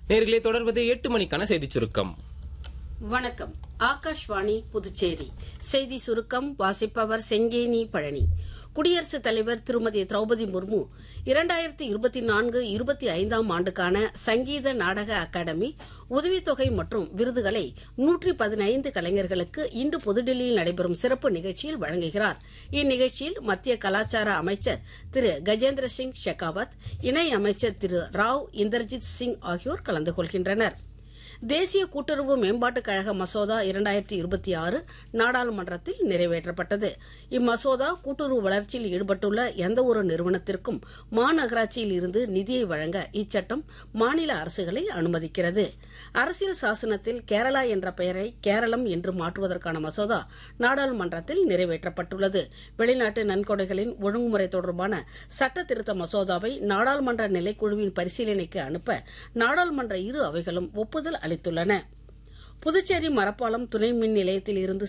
நேர்களே தொடர்வது எட்டு மணிக்கான செய்திச் சுருக்கம் வணக்கம் ஆகாஷ்வாணி புதுச்சேரி செய்தி சுருக்கம் வாசிப்பவர் செங்கேனி பழனி குடியரசுத் தலைவர் திருமதி திரௌபதி முர்மு இரண்டாயிரத்தி இருபத்தி நான்கு இருபத்தி ஐந்தாம் ஆண்டுக்கான சங்கீத நாடக அகாடமி உதவித்தொகை மற்றும் விருதுகளை நூற்றி பதினைந்து கலைஞர்களுக்கு இன்று புதுடில்லியில் நடைபெறும் சிறப்பு நிகழ்ச்சியில் வழங்குகிறார் இந்நிகழ்ச்சியில் மத்திய கலாச்சார அமைச்சர் திரு கஜேந்திர சிங் ஷெகாவத் இணை அமைச்சர் திரு ராவ் இந்தர்ஜித் சிங் ஆகியோர் கலந்து கொள்கின்றனர் தேசிய கூட்டுறவு மேம்பாட்டுக் கழக மசோதா இரண்டாயிரத்தி இருபத்தி ஆறு நாடாளுமன்றத்தில் நிறைவேற்றப்பட்டது இம்மசோதா கூட்டுறவு வளர்ச்சியில் ஈடுபட்டுள்ள எந்தவொரு நிறுவனத்திற்கும் மாநகராட்சியில் இருந்து நிதியை வழங்க இச்சட்டம் மாநில அரசுகளை அனுமதிக்கிறது அரசியல் சாசனத்தில் கேரளா என்ற பெயரை கேரளம் என்று மாற்றுவதற்கான மசோதா நாடாளுமன்றத்தில் நிறைவேற்றப்பட்டுள்ளது வெளிநாட்டு நன்கொடைகளின் ஒழுங்குமுறை தொடர்பான சட்ட திருத்த மசோதாவை நாடாளுமன்ற நிலைக்குழுவின் பரிசீலனைக்கு அனுப்ப நாடாளுமன்ற இரு அவைகளும் ஒப்புதல் அளித்துள்ளன புதுச்சேரி மரப்பாலம் துணை மின் நிலையத்தில் இருந்து